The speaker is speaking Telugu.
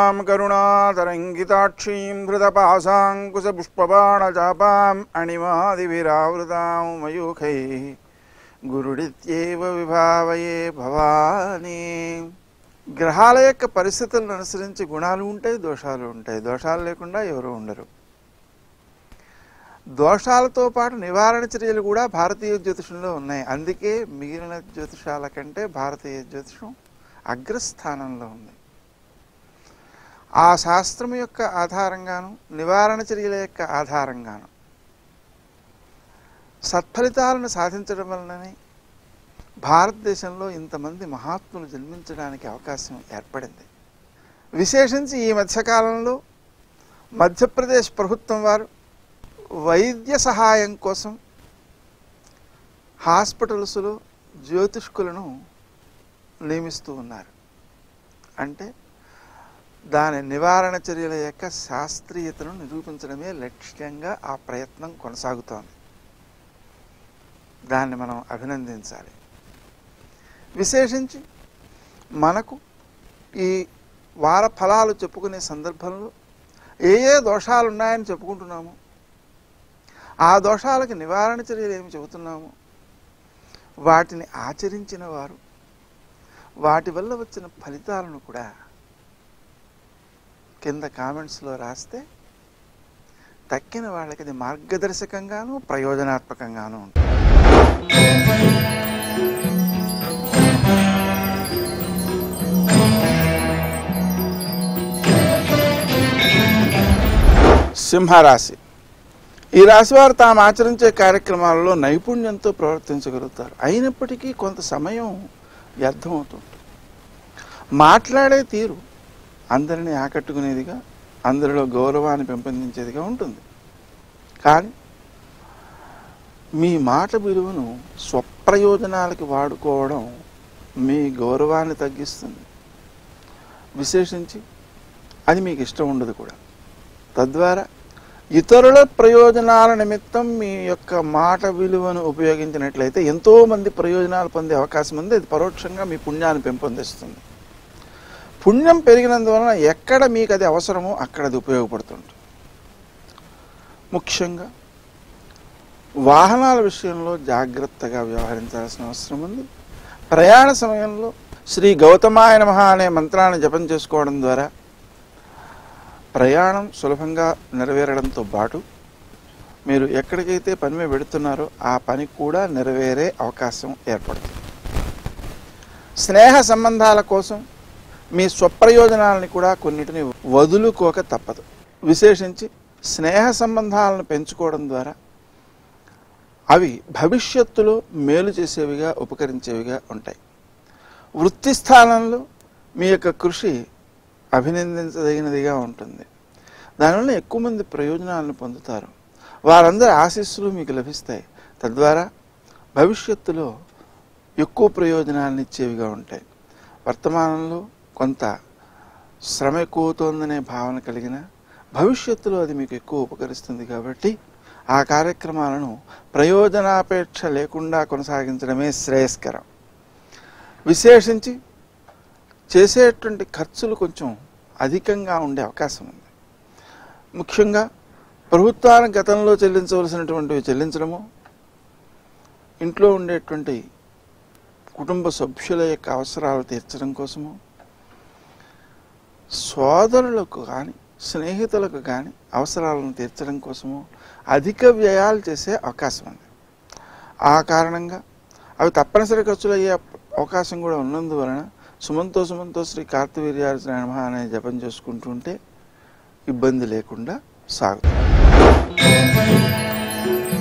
కరుణాం కరుణాతరంగితాక్షీం ధృతపాశాంకుశపుష్పబాణచాపాం అణిమాదివిరావృతాం మయూఖై గురుడిత్యేవ విభావయే భవానీ గ్రహాల యొక్క పరిస్థితులను అనుసరించి గుణాలు ఉంటాయి దోషాలు ఉంటాయి దోషాలు లేకుండా ఎవరు ఉండరు దోషాలతో పాటు నివారణ చర్యలు కూడా భారతీయ జ్యోతిషంలో ఉన్నాయి అందుకే మిగిలిన జ్యోతిషాల కంటే భారతీయ జ్యోతిషం అగ్రస్థానంలో ఉంది ఆ శాస్త్రం యొక్క ఆధారంగాను నివారణ చర్యల యొక్క ఆధారంగాను సత్ఫలితాలను సాధించడం వలననే భారతదేశంలో ఇంతమంది మహాత్ములు జన్మించడానికి అవకాశం ఏర్పడింది విశేషించి ఈ మధ్యకాలంలో మధ్యప్రదేశ్ ప్రభుత్వం వారు వైద్య సహాయం కోసం హాస్పిటల్స్లో జ్యోతిష్కులను నియమిస్తూ ఉన్నారు అంటే దాని నివారణ చర్యల యొక్క శాస్త్రీయతను నిరూపించడమే లక్ష్యంగా ఆ ప్రయత్నం కొనసాగుతోంది దాన్ని మనం అభినందించాలి విశేషించి మనకు ఈ వార ఫలాలు చెప్పుకునే సందర్భంలో ఏ ఏ దోషాలు ఉన్నాయని చెప్పుకుంటున్నాము ఆ దోషాలకి నివారణ చర్యలు ఏమి చెబుతున్నాము వాటిని ఆచరించిన వారు వాటి వల్ల వచ్చిన ఫలితాలను కూడా కింద కామెంట్స్లో రాస్తే తక్కిన వాళ్ళకి అది మార్గదర్శకంగాను ప్రయోజనాత్మకంగాను ఉంటుంది సింహరాశి ఈ రాశి వారు తాము ఆచరించే కార్యక్రమాలలో నైపుణ్యంతో ప్రవర్తించగలుగుతారు అయినప్పటికీ కొంత సమయం వ్యర్థమవుతుంది మాట్లాడే తీరు అందరినీ ఆకట్టుకునేదిగా అందరిలో గౌరవాన్ని పెంపొందించేదిగా ఉంటుంది కానీ మీ మాట విలువను స్వప్రయోజనాలకి వాడుకోవడం మీ గౌరవాన్ని తగ్గిస్తుంది విశేషించి అది మీకు ఇష్టం ఉండదు కూడా తద్వారా ఇతరుల ప్రయోజనాల నిమిత్తం మీ యొక్క మాట విలువను ఉపయోగించినట్లయితే ఎంతో మంది ప్రయోజనాలు పొందే అవకాశం ఉంది అది పరోక్షంగా మీ పుణ్యాన్ని పెంపొందిస్తుంది పుణ్యం పెరిగినందువలన ఎక్కడ మీకు అది అవసరమో అక్కడ అది ఉపయోగపడుతుంది ముఖ్యంగా వాహనాల విషయంలో జాగ్రత్తగా వ్యవహరించాల్సిన అవసరం ఉంది ప్రయాణ సమయంలో శ్రీ గౌతమాయ నమః అనే మంత్రాన్ని జపం చేసుకోవడం ద్వారా ప్రయాణం సులభంగా నెరవేరడంతో పాటు మీరు ఎక్కడికైతే పని మీద పెడుతున్నారో ఆ పని కూడా నెరవేరే అవకాశం ఏర్పడుతుంది స్నేహ సంబంధాల కోసం మీ స్వప్రయోజనాలని కూడా కొన్నిటిని వదులుకోక తప్పదు విశేషించి స్నేహ సంబంధాలను పెంచుకోవడం ద్వారా అవి భవిష్యత్తులో మేలు చేసేవిగా ఉపకరించేవిగా ఉంటాయి వృత్తి స్థానంలో మీ యొక్క కృషి అభినందించదగినదిగా ఉంటుంది దానివల్ల ఎక్కువ మంది ప్రయోజనాలను పొందుతారు వారందరి ఆశీస్సులు మీకు లభిస్తాయి తద్వారా భవిష్యత్తులో ఎక్కువ ప్రయోజనాలను ఇచ్చేవిగా ఉంటాయి వర్తమానంలో కొంత శ్రమ ఎక్కువవుతోందనే భావన కలిగిన భవిష్యత్తులో అది మీకు ఎక్కువ ఉపకరిస్తుంది కాబట్టి ఆ కార్యక్రమాలను ప్రయోజనాపేక్ష లేకుండా కొనసాగించడమే శ్రేయస్కరం విశేషించి చేసేటువంటి ఖర్చులు కొంచెం అధికంగా ఉండే అవకాశం ఉంది ముఖ్యంగా ప్రభుత్వానికి గతంలో చెల్లించవలసినటువంటివి చెల్లించడము ఇంట్లో ఉండేటువంటి కుటుంబ సభ్యుల యొక్క అవసరాలు తీర్చడం కోసము సోదరులకు కానీ స్నేహితులకు కానీ అవసరాలను తీర్చడం కోసము అధిక వ్యయాలు చేసే అవకాశం ఉంది ఆ కారణంగా అవి తప్పనిసరి ఖర్చులు అయ్యే అవకాశం కూడా ఉన్నందువలన సుమంతో సుమంతో శ్రీ కార్తవీర్యార్జున నమః అనే జపం చేసుకుంటూ ఉంటే ఇబ్బంది లేకుండా సాగుతుంది